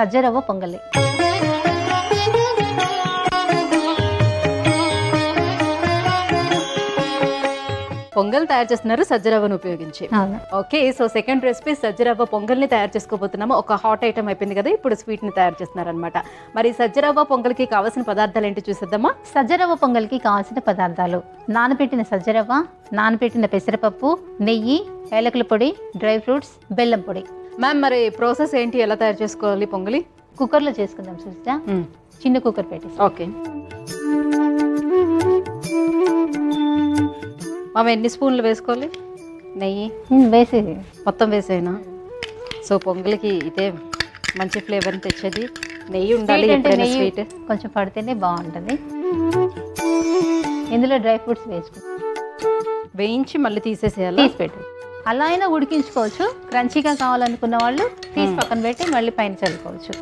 సజ్జరవ్వ పొంగలి పొంగల్ తయారు చేస్తున్నారు సజ్జరవ్వను ఉపయోగించి అవును ఓకే సో సెకండ్ రెసిపీ సజ్జరవ్వ పొంగల్ని తయారు చేసుకోబోతున్నాము ఒక హాట్ ఐటమ్ అయిపోయింది కదా ఇప్పుడు స్వీట్ ని తయారు చేస్తున్నారు అనమాట మరి సజ్జరవ్వ పొంగల్కి కావాల్సిన పదార్థాలు ఏంటి చూసేద్దామా సజ్జరవ్వ పొంగల్కి కావాల్సిన పదార్థాలు నానబెట్టిన సజ్జరవ్వ నానబెట్టిన పెసరపప్పు నెయ్యి ఏలకుల పొడి డ్రై ఫ్రూట్స్ బెల్లం పొడి మ్యామ్ మరి ప్రాసెస్ ఏంటి ఎలా తయారు చేసుకోవాలి పొంగలి కుక్కర్లో చేసుకుందాం సుజిత చిన్న కుక్కర్ పెట్టేసి ఓకే మామ ఎన్ని స్పూన్లు వేసుకోవాలి నెయ్యి ఉమ్, వేసి మొత్తం వేసేనా సో పొంగలికి ఇదే మంచి ఫ్లేవర్ని తెచ్చేది నెయ్యి ఉండాలి స్వీట్ అంటే ఎప్పుడైనా నెయ్యి స్వీట్ కొంచెం పడితేనే బాగుంటుంది ఇందులో డ్రై ఫ్రూట్స్ వేసుకుంటాం వేయించి మళ్ళీ తీసేసేయాలి తీసి పెట్టు అలా అయినా ఉడికించుకోవచ్చు క్రంచీగా కావాలనుకున్న వాళ్ళు తీసి పక్కన పెట్టి మళ్ళీ పైన చల్లుకోవచ్చు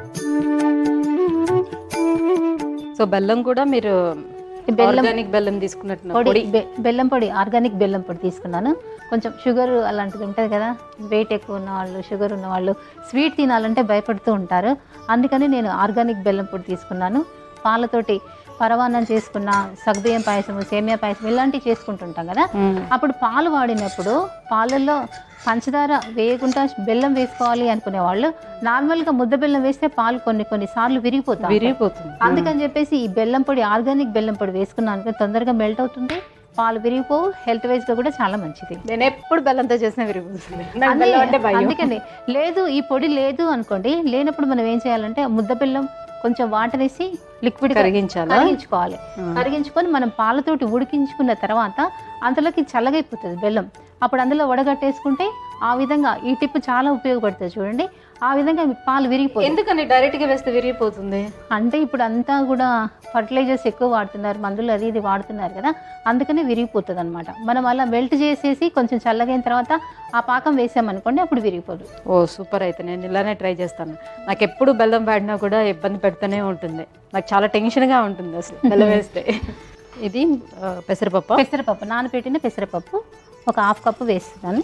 సో బెల్లం కూడా మీరు ఈ బెల్లం ఆర్గానిక్ బెల్లం తీసుకున్నట్టు పొడి పొడి బె- బెల్లం పొడి ఆర్గానిక్ బెల్లం పొడి తీసుకున్నాను కొంచెం షుగర్ అలాంటిది ఉంటుంది కదా వెయిట్ ఎక్కువ ఉన్న వాళ్ళు షుగర్ ఉన్న వాళ్ళు స్వీట్ తినాలంటే భయపడుతూ ఉంటారు అందుకని నేను ఆర్గానిక్ బెల్లం పొడి తీసుకున్నాను పాలతోటి పరవాన్నం చేసుకున్న సగ్బియ్యం పాయసం సేమియా పాయసం ఇలాంటివి చేసుకుంటుంటాం కదా మ్మ్. అప్పుడు పాలు వాడినప్పుడు పాలల్లో పంచదార వేయకుండా బెల్లం వేసుకోవాలి అనుకునే వాళ్ళు నార్మల్గా ముద్ద బెల్లం వేస్తే పాలు కొన్ని కొన్ని సార్లు విరిగిపోతాయి విరిగిపోతుంది అందుకని చెప్పేసి ఈ బెల్లం పొడి ఆర్గానిక్ బెల్లం పొడి వేసుకున్నాను కదా, తొందరగా మెల్ట్ అవుతుంది పాలు విరిగిపోవు హెల్త్ వైజ్ గా కూడా చాలా మంచిది నేను ఎప్పుడు బెల్లంతో చేసిన విరిగిపోతుంది నాకు అదే, బెల్లం అంటే భయం అందుకని లేదు ఈ పొడి లేదు అనుకోండి లేనప్పుడు మనం ఏం చేయాలంటే ముద్ద బెల్లం కొంచెం వాటర్ వేసి లిక్విడ్ కరిగించాలా కరిగించుకోవాలి కరిగించుకొని మనం పాలతోటి ఉడికించుకున్న తర్వాత అంతలోకి చల్లగైపోతుంది బెల్లం అప్పుడు అందులో వడగట్టేసుకుంటే ఆ విధంగా ఈ టిప్ చాలా ఉపయోగపడుతుంది చూడండి ఆ విధంగా మీ పాలు విరిగిపోతుంది ఎందుకని డైరెక్ట్ గా వేస్తే విరిగిపోతుంది అంటే ఇప్పుడు అంతా కూడా ఫర్టిలైజర్స్ ఎక్కువ వాడుతున్నారు మందులు అది ఇది వాడుతున్నారు కదా అందుకనే విరిగిపోతుంది అనమాట మనం అలా మెల్ట్ చేసేసి కొంచెం చల్లగైన తర్వాత ఆ పాకం వేసామనుకోండి అప్పుడు విరిగిపోదు ఓ సూపర్ అయితే నేను ఇలానే ట్రై చేస్తాను నాకు ఎప్పుడు బెల్లం వాడినా కూడా ఇబ్బంది పెడుతూనే ఉంటుంది నాకు చాలా టెన్షన్గా ఉంటుంది అసలు బెల్లం వేస్తే ఇది ఆ, పెసరపప్పు పెసరపప్పు నానబెట్టిన పెసరపప్పు ఒక హాఫ్ కప్పు వేస్తున్నాను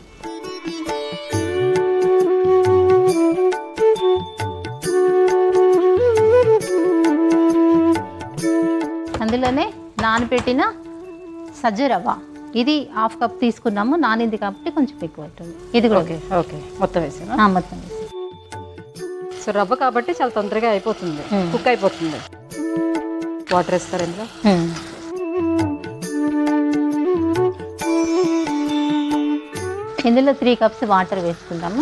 అందులోనే నానబెట్టిన సజ్జ రవ్వ ఇది హాఫ్ కప్ తీసుకున్నాము నానింది కాబట్టి కొంచెం ఎక్కువ అవుతుంది ఇది కూడా ఓకే ఓకే మొత్తం వేసాను ఆ, మొత్తం వేసి సో రవ్వ కాబట్టి చాలా తొందరగా అయిపోతుంది Hmm. కుక్ అయిపోతుంది వాటర్ వేస్తారు ఇందులో ఇందులో త్రీ కప్స్ వాటర్ వేసుకుందాము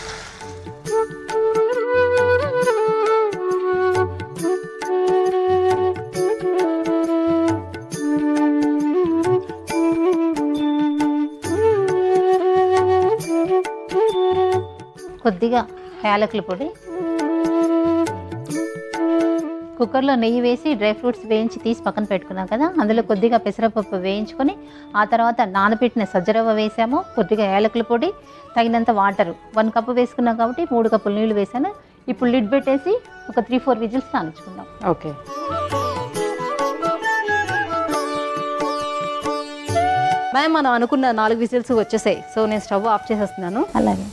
కొద్దిగా యాలకుల పొడి కుక్కర్లో నెయ్యి వేసి డ్రై ఫ్రూట్స్ వేయించి తీసి పక్కన పెట్టుకున్నాం కదా అందులో కొద్దిగా పెసరపప్పు వేయించుకొని ఆ తర్వాత నానబెట్టిన సజ్జరవ్వ వేసాము కొద్దిగా యాలకుల పొడి తగినంత వాటర్ వన్ కప్పు వేసుకున్నాం కాబట్టి మూడు కప్పులు నీళ్లు వేసాను ఇప్పుడు లిడ్ పెట్టేసి ఒక త్రీ ఫోర్ విజిల్స్ నానించుకుందాం ఓకే మ్యామ్ మనం అనుకున్న నాలుగు విజిల్స్ వచ్చేసాయి సో నేను స్టవ్ ఆఫ్ చేసేస్తున్నాను అలాగే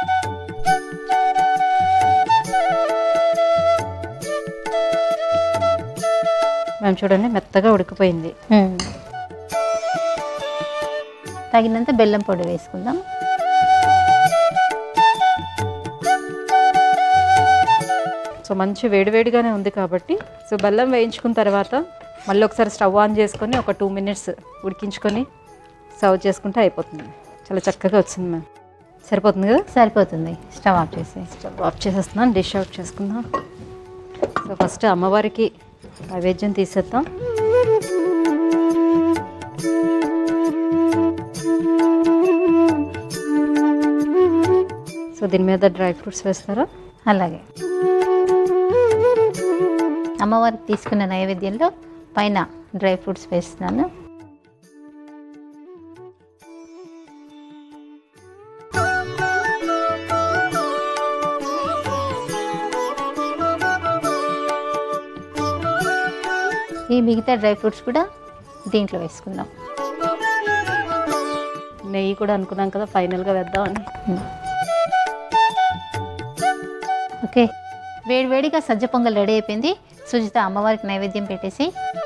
మ్యామ్ చూడండి మెత్తగా ఉడికిపోయింది తగినంత బెల్లం పొడి వేసుకుందాం సో మంచి వేడివేడిగానే ఉంది కాబట్టి సో బెల్లం వేయించుకున్న తర్వాత మళ్ళీ ఒకసారి స్టవ్ ఆన్ చేసుకొని ఒక టూ మినిట్స్ ఉడికించుకొని సర్వ్ చేసుకుంటే అయిపోతుంది చాలా చక్కగా వచ్చింది మ్యామ్ సరిపోతుంది కదా సరిపోతుంది స్టవ్ ఆఫ్ చేసి స్టవ్ ఆఫ్ చేసేస్తున్నాను డిష్ అవుట్ చేసుకుందాం సో ఫస్ట్ అమ్మవారికి నైవేద్యం తీసేద్దాం సో దీని మీద డ్రై ఫ్రూట్స్ వేస్తారా అలాగే అమ్మవారికి తీసుకున్న నైవేద్యంలో పైన డ్రై ఫ్రూట్స్ వేస్తున్నాను ఈ మిగతా డ్రై ఫ్రూట్స్ కూడా దీంట్లో వేసుకుందాం నెయ్యి కూడా అనుకున్నాం కదా ఫైనల్గా వేద్దామని ఓకే వేడివేడిగా సజ్జ పొంగల్ రెడీ అయిపోయింది సుజిత అమ్మవారికి నైవేద్యం పెట్టేసి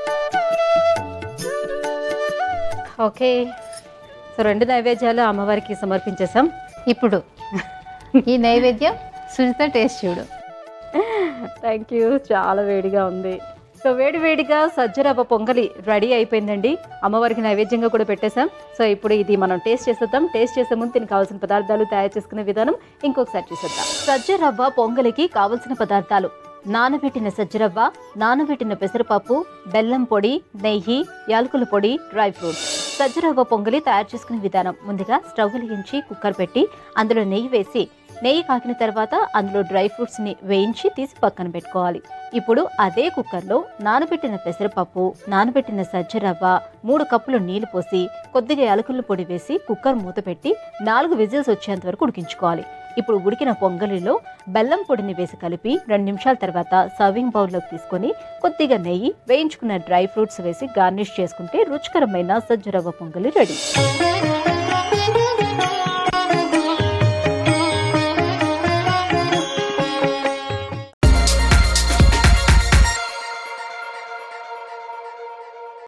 ఓకే సో రెండు నైవేద్యాలు అమ్మవారికి సమర్పించేసాం ఇప్పుడు ఈ నైవేద్యం సుజిత టేస్ట్ చూడు థ్యాంక్ యూ చాలా వేడిగా ఉంది సో వేడి వేడిగా సజ్జరవ్వ పొంగలి రెడీ అయిపోయిందండి అమ్మవారికి నైవేద్యంగా కూడా పెట్టేశాం సో ఇప్పుడు ఇది మనం టేస్ట్ చేసేద్దాం టేస్ట్ చేసే ముందు దీనికి కావాల్సిన పదార్థాలు తయారు చేసుకునే విధానం ఇంకొకసారి చూసేద్దాం సజ్జరవ్వ పొంగలికి కావలసిన పదార్థాలు నానబెట్టిన సజ్జరవ్వ నానబెట్టిన పెసరపప్పు బెల్లం పొడి నెయ్యి యాలకుల పొడి డ్రై ఫ్రూట్స్ సజ్జరవ్వ పొంగలి తయారు చేసుకునే విధానం ముందుగా స్టవ్ వెలిగించి కుక్కర్ పెట్టి అందులో నెయ్యి వేసి నెయ్యి కాకిన తర్వాత అందులో డ్రై ఫ్రూట్స్ని వేయించి తీసి పక్కన పెట్టుకోవాలి ఇప్పుడు అదే కుక్కర్లో నానబెట్టిన పెసరపప్పు నానబెట్టిన సజ్జరవ్వ మూడు కప్పులు నీళ్లు పోసి కొద్దిగా యాలకుల పొడి వేసి కుక్కర్ మూత పెట్టి నాలుగు విజిల్స్ వచ్చేంత వరకు ఉడికించుకోవాలి ఇప్పుడు ఉడికిన పొంగలిలో బెల్లం పొడిని వేసి కలిపి రెండు నిమిషాల తర్వాత సర్వింగ్ బౌల్లోకి తీసుకొని కొద్దిగా నెయ్యి వేయించుకున్న డ్రై ఫ్రూట్స్ వేసి గార్నిష్ చేసుకుంటే రుచికరమైన సజ్జరవ్వ పొంగలి రెడీ